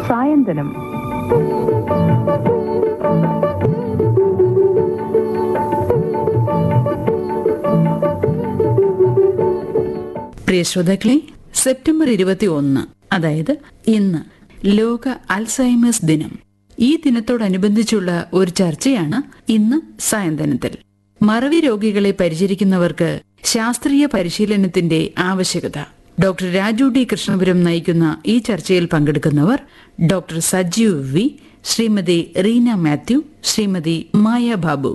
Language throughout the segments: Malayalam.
സായന്തനം പ്രിയ ശ്രോതാക്കളെ സെപ്റ്റംബർ ഇരുപത്തി ഒന്ന് അതായത് ഇന്ന് ലോക അൽസൈമേഴ്സ് ദിനം ഈ ദിനത്തോടനുബന്ധിച്ചുള്ള ഒരു ചർച്ചയാണ് ഇന്ന് സായന്തനത്തിൽ മറവി രോഗികളെ പരിചരിക്കുന്നവർക്ക് ശാസ്ത്രീയ പരിശീലനത്തിന്റെ ആവശ്യകത ഡോക്ടർ രാജു ഡി കൃഷ്ണപുരം നയിക്കുന്ന ഈ ചർച്ചയിൽ പങ്കെടുക്കുന്നവർ doctor Sajeev V Shrimati Reena Mathew Shrimati Maya Babu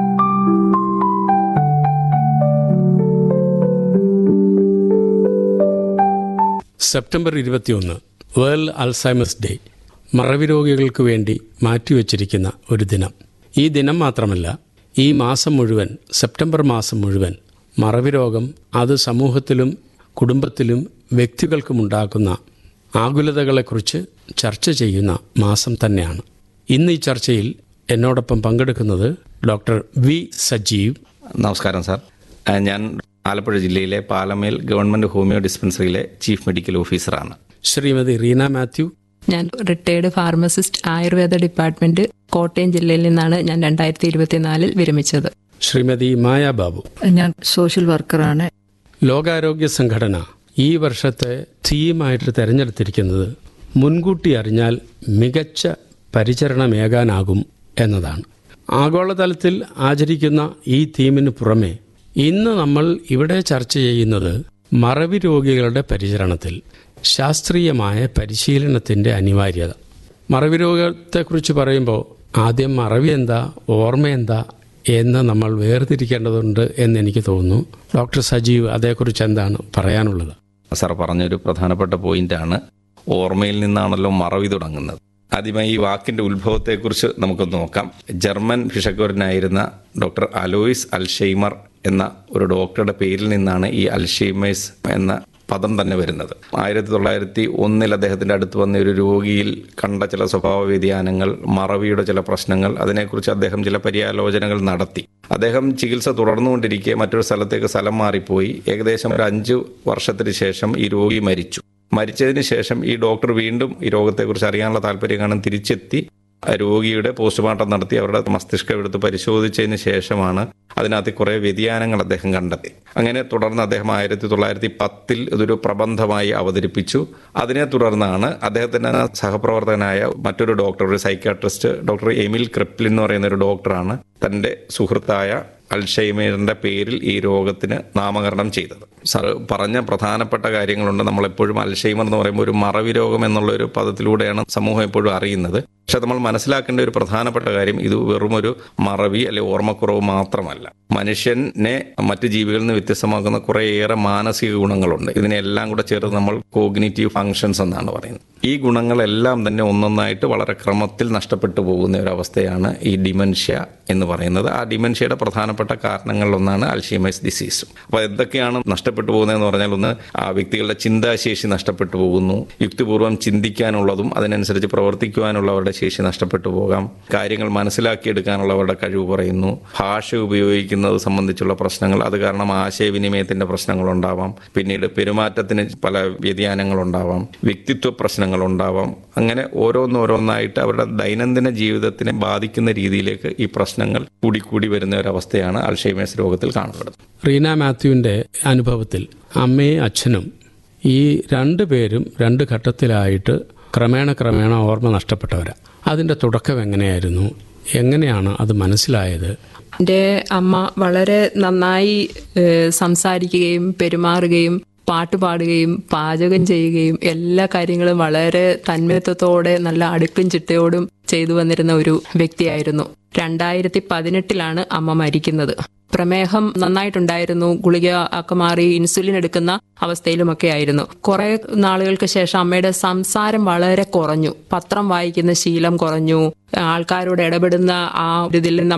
September ഇരുപത്തിയൊന്ന് വേൾഡ് അൽസൈമസ് ഡേ മറവി രോഗികൾക്ക് വേണ്ടി മാറ്റിവെച്ചിരിക്കുന്ന ഒരു ദിനം ഈ ദിനം മാത്രമല്ല ഈ മാസം മുഴുവൻ സെപ്റ്റംബർ മാസം മുഴുവൻ മറവി രോഗം അത് സമൂഹത്തിലും കുടുംബത്തിലും വ്യക്തികൾക്കുമുണ്ടാക്കുന്ന ആകുലതകളെക്കുറിച്ച് ചർച്ച ചെയ്യുന്ന മാസം തന്നെയാണ് ഇന്ന് ഈ ചർച്ചയിൽ എന്നോടൊപ്പം പങ്കെടുക്കുന്നത് ഡോക്ടർ വി സജീവ് നമസ്കാരം സാർ ആ, ഞാൻ ആലപ്പുഴ ജില്ലയിലെ പാലമേൽ ഗവൺമെന്റ് ഹോമിയോ ഡിസ്പെൻസറിയിലെ ചീഫ് മെഡിക്കൽ ഓഫീസറാണ് ശ്രീമതി റീന മാത്യു ഞാൻ retired pharmacist Ayurveda department Kottayam ജില്ലയിൽ നിന്നാണ് ഞാൻ രണ്ടായിരത്തി ഇരുപത്തിനാലിൽ വിരമിച്ചത് ശ്രീമതി മായ ബാബു ഞാൻ സോഷ്യൽ വർക്കറാണ് ലോകാരോഗ്യ സംഘടന ഈ വർഷത്തെ തീമായിട്ട് തിരഞ്ഞെടുത്തിരിക്കുന്നത് മുൻകൂട്ടി അറിഞ്ഞാൽ മികച്ച പരിചരണമേകാനാകും എന്നതാണ് ആഗോളതലത്തിൽ ആചരിക്കുന്ന ഈ തീമിന് പുറമെ ഇന്ന് നമ്മൾ ഇവിടെ ചർച്ച ചെയ്യുന്നത് മറവി രോഗികളുടെ പരിചരണത്തിൽ ശാസ്ത്രീയമായ പരിശീലനത്തിൻ്റെ അനിവാര്യത മറവി രോഗത്തെക്കുറിച്ച് പറയുമ്പോൾ ആദ്യം മറവി എന്താ ഓർമ്മ എന്താ എന്ന് നമ്മൾ വേർതിരിക്കേണ്ടതുണ്ട് എന്ന് എനിക്ക് തോന്നുന്നു ഡോക്ടർ സജീവ് അതേക്കുറിച്ച് എന്താണ് പറയാനുള്ളത് സാർ പറഞ്ഞൊരു പ്രധാനപ്പെട്ട പോയിന്റാണ് ഓർമ്മയിൽ നിന്നാണല്ലോ മറവി തുടങ്ങുന്നത് ആദ്യമായി ഈ വാക്കിന്റെ ഉത്ഭവത്തെക്കുറിച്ച് നമുക്കൊന്ന് നോക്കാം ജർമ്മൻ ഭിഷഗ്വരനായിരുന്ന ഡോക്ടർ അലോയിസ് അൽഷെയ്മർ എന്ന ഒരു ഡോക്ടറുടെ പേരിൽ നിന്നാണ് ഈ അൽഷെയ്മേഴ്സ് എന്ന പദം തന്നെ വരുന്നത് ആയിരത്തി തൊള്ളായിരത്തി ഒന്നിൽ അദ്ദേഹത്തിന്റെ അടുത്ത് വന്ന ഒരു രോഗിയിൽ കണ്ട ചില സ്വഭാവ വ്യതിയാനങ്ങൾ മറവിയുടെ ചില പ്രശ്നങ്ങൾ അതിനെക്കുറിച്ച് അദ്ദേഹം ചില പര്യാലോചനകൾ നടത്തി അദ്ദേഹം ചികിത്സ തുടർന്നുകൊണ്ടിരിക്കെ മറ്റൊരു സ്ഥലത്തേക്ക് സ്ഥലം മാറിപ്പോയി ഏകദേശം ഒരു അഞ്ചു വർഷത്തിന് ശേഷം ഈ രോഗി മരിച്ചു മരിച്ചതിന് ശേഷം ഈ ഡോക്ടർ വീണ്ടും ഈ രോഗത്തെക്കുറിച്ച് അറിയാനുള്ള താല്പര്യം കാണാൻ തിരിച്ചെത്തി ആ രോഗിയുടെ പോസ്റ്റ്മോർട്ടം നടത്തി അവരുടെ മസ്തിഷ്കം എടുത്ത് പരിശോധിച്ചതിന് ശേഷമാണ് അതിനകത്ത് കുറേ വ്യതിയാനങ്ങൾ അദ്ദേഹം കണ്ടെത്തി അങ്ങനെ തുടർന്ന് അദ്ദേഹം ആയിരത്തി തൊള്ളായിരത്തി പത്തിൽ ഇതൊരു പ്രബന്ധമായി അവതരിപ്പിച്ചു അതിനെ തുടർന്നാണ് അദ്ദേഹത്തിന്റെ സഹപ്രവർത്തകനായ മറ്റൊരു ഡോക്ടർ ഒരു സൈക്കാട്രിസ്റ്റ് ഡോക്ടർ എമിൽ ക്രിപ്ലിൻ എന്ന് പറയുന്ന ഒരു ഡോക്ടറാണ് തന്റെ സുഹൃത്തായ അൽഷൈമേറിന്റെ പേരിൽ ഈ രോഗത്തിന് നാമകരണം ചെയ്തത് സാർ പറഞ്ഞ പ്രധാനപ്പെട്ട കാര്യങ്ങളുണ്ട് നമ്മളെപ്പോഴും അൽഷൈമർ എന്ന് പറയുമ്പോൾ ഒരു മറവി രോഗം എന്നുള്ള ഒരു പദത്തിലൂടെയാണ് സമൂഹം എപ്പോഴും അറിയുന്നത് പക്ഷെ നമ്മൾ മനസ്സിലാക്കേണ്ട ഒരു പ്രധാനപ്പെട്ട കാര്യം ഇത് വെറും ഒരു മറവി അല്ലെ ഓർമ്മക്കുറവ് മാത്രമല്ല മനുഷ്യനെ മറ്റു ജീവികളിൽ നിന്ന് വ്യത്യസ്തമാക്കുന്ന കുറേയേറെ മാനസിക ഗുണങ്ങളുണ്ട് ഇതിനെല്ലാം കൂടെ ചേർത്ത് നമ്മൾ കോഗ്നിറ്റീവ് ഫങ്ഷൻസ് എന്നാണ് പറയുന്നത് ഈ ഗുണങ്ങളെല്ലാം തന്നെ ഒന്നൊന്നായിട്ട് വളരെ ക്രമത്തിൽ നഷ്ടപ്പെട്ടു പോകുന്ന ഒരു അവസ്ഥയാണ് ഈ ഡിമെൻഷ്യ എന്ന് പറയുന്നത് ആ ഡിമെൻഷ്യയുടെ പ്രധാനപ്പെട്ട കാരണങ്ങളിലൊന്നാണ് അൽഷീമേഴ്സ് ഡിസീസും അപ്പോൾ എന്തൊക്കെയാണ് നഷ്ടപ്പെട്ടു പോകുന്നതെന്ന് പറഞ്ഞാൽ ഒന്ന് ആ വ്യക്തികളുടെ ചിന്താശേഷി നഷ്ടപ്പെട്ടു പോകുന്നു യുക്തിപൂർവ്വം ചിന്തിക്കാനുള്ളതും അതിനനുസരിച്ച് പ്രവർത്തിക്കുവാനുള്ളവരുടെ ശേഷി നഷ്ടപ്പെട്ടു പോകാം കാര്യങ്ങൾ മനസ്സിലാക്കിയെടുക്കാനുള്ളവരുടെ കഴിവ് കുറയുന്നു ഭാഷ ഉപയോഗിക്കുന്നത് സംബന്ധിച്ചുള്ള പ്രശ്നങ്ങൾ അത് കാരണം ആശയവിനിമയത്തിന്റെ പ്രശ്നങ്ങളുണ്ടാവാം പിന്നീട് പെരുമാറ്റത്തിന് പല വ്യതിയാനങ്ങളുണ്ടാവാം വ്യക്തിത്വ പ്രശ്നങ്ങളുണ്ടാവാം അങ്ങനെ ഓരോന്നോരോന്നായിട്ട് അവരുടെ ദൈനംദിന ജീവിതത്തിനെ ബാധിക്കുന്ന രീതിയിലേക്ക് ഈ പ്രശ്നങ്ങൾ കൂടിക്കൂടി വരുന്ന ഒരവസ്ഥയാണ് അൽഷൈമേഴ്സ് രോഗത്തിൽ കാണപ്പെടുന്നത് റീന മാത്യുവിൻ്റെ അനുഭവത്തിൽ അമ്മയും അച്ഛനും ഈ രണ്ട് പേരും രണ്ട് ഘട്ടത്തിലായിട്ട് ക്രമേണ ക്രമേണ ഓർമ്മ നഷ്ടപ്പെട്ടവരാ അതിൻ്റെ തുടക്കം എങ്ങനെയായിരുന്നു എങ്ങനെയാണ് അത് മനസ്സിലായത് എൻ്റെ അമ്മ വളരെ നന്നായി ഏഹ്, സംസാരിക്കുകയും പെരുമാറുകയും പാട്ട് പാടുകയും പാചകം ചെയ്യുകയും എല്ലാ കാര്യങ്ങളും വളരെ തന്മയത്വത്തോടെ നല്ല അടുക്കും ചിട്ടയോടും ചെയ്തു വന്നിരുന്ന ഒരു വ്യക്തിയായിരുന്നു രണ്ടായിരത്തി പതിനെട്ടിലാണ് അമ്മ മരിക്കുന്നത് പ്രമേഹം നന്നായിട്ടുണ്ടായിരുന്നു ഗുളിക ഒക്കെ മാറി ഇൻസുലിൻ എടുക്കുന്ന അവസ്ഥയിലുമൊക്കെ ആയിരുന്നു കുറെ നാളുകൾക്ക് ശേഷം അമ്മയുടെ സംസാരം വളരെ കുറഞ്ഞു പത്രം വായിക്കുന്ന ശീലം കുറഞ്ഞു ആൾക്കാരോട് ഇടപെടുന്ന ആ ഒരു ഇതിൽ നിന്ന്